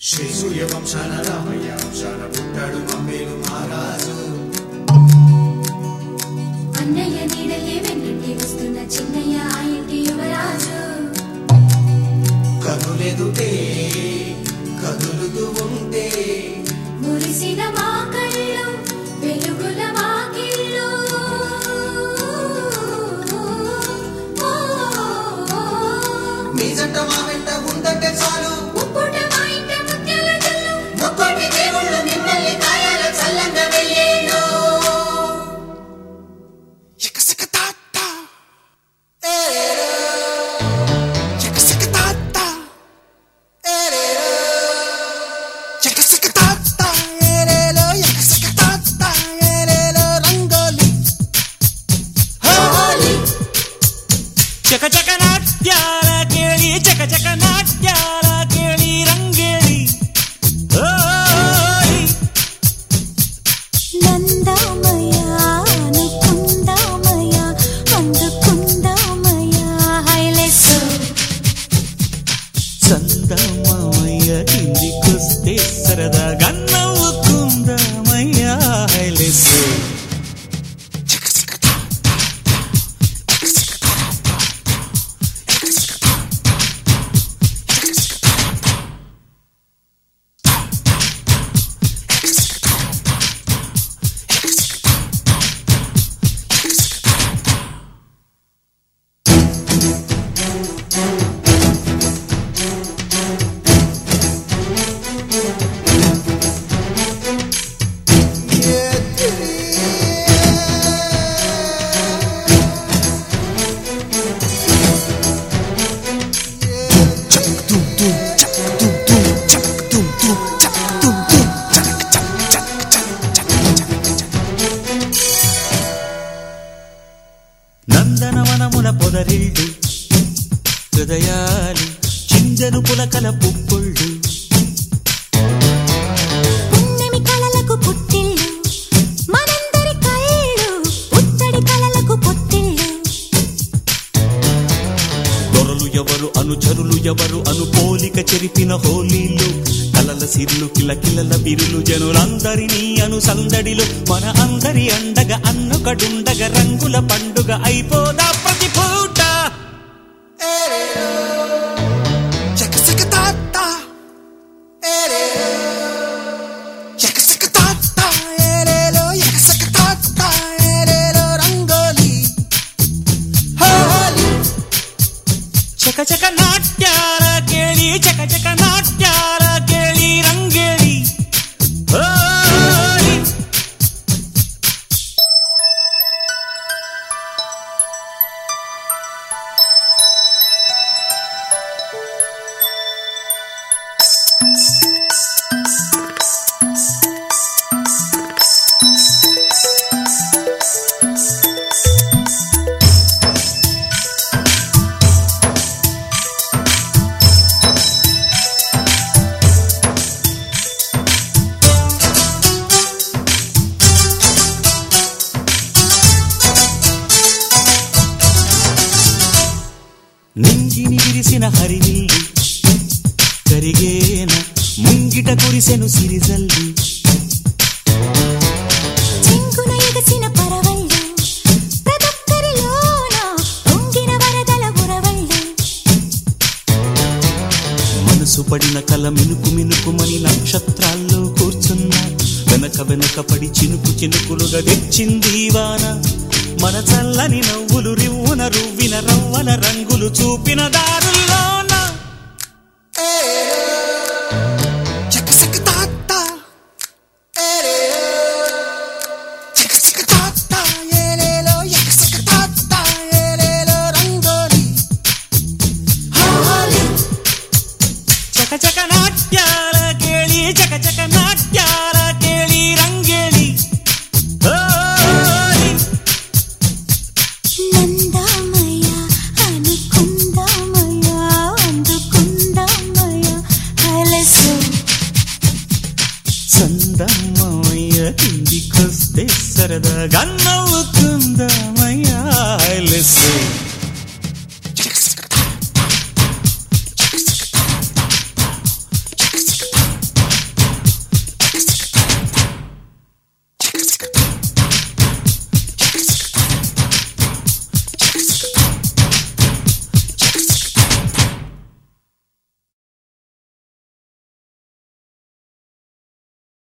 శ్రీ సూర్యవంశాన రామయ్య వంశాన పుట్టాడు మమ్మేలు మహారాజు అన్నయ్య నీడలే వెన్నంటి వస్తున్న చిన్నయ్య ఆ ఇంటి యువరాజు కనులెదుటే కదులుతూ ఉంటే మురిసిన మా కళ్ళు వెలుగుల వాకిళ్ళు మీ జంట మా వెంట ఉందంటే చాలు ముక్కుట మా ఇంట ముత్యాల జల్లు ముక్కోటి దేవుళ్ళు మిమ్మల్ని కాయాల చల్లంగా వెళ్ళేను ಚಕ ಚಕ ನಾಟ್ಯಾಲ ಕೇಳಿ ಚಕ ಚಕ ನಾಟ್ಯಾಲ ಕೇಳಿ ರಂಗೇಳಿ ಓಯ್ నందామయ్య అనుకుందామయ్య అందుకుందామయ్య హైలెస్ చందమామయ్య కిందికొస్తే సరదాగా నవ్వుకుందామయ్య హైలెస్ నందనవనముల పొదరిల్లు హృదయాలు చిందను పులకల పుప్పొళ్ళు పున్నమి కలలకు పుట్టిల్లు మనందరి కళ్ళు ఉత్తడి కలలకు పొత్తిల్లు దొరలు ఎవరు అనుచరులు ఎవరు అను పోలిక చెరిపిన హోలీలు కలల సిర్లు కిలకిలల బిరులు జనులందరినీ అను సందడిలో మన అందరి అండగా అన్నొకడుండగా రంగుల పండుగ అయిపోదా ప్రతి పూట చక చక నాట్యాల కేಳಿ చక చక నాట్యాల కేಳಿ రంగేಳಿ ఓయ్ నింగిని విరిసిన హరినిల్లు కరిగేన ముంగిట కురిసెను సిరిజల్లు చెంగున ఎగసిన పరవళ్ళు ప్రదొక్కరిలోన పొంగిన వరదల ఉరవళ్ళు మనసు పడిన కల మినుకు మినుకుమని నక్షత్రాల్లో కూర్చున్నా వెనక వెనక పడి చినుకు చినుకులుగా తెచ్చింది ఈ వాన మన చల్లని నవ్వులు రివ్వున రువ్విన రవ్వల రంగులు చూపిన దారుల్లోన చక చక నాట్యాల కేಳಿ చక చక నాట్యాల కేಳಿ రంగేಳಿ ఓయ్ నందామయ్య అనుకుందామయ్య అందుకుందామయ్య హైలెస్ చందమ్మయ్య కిందికొస్తే సరదాగా నవ్వుకుందామయ్యా లెస్సే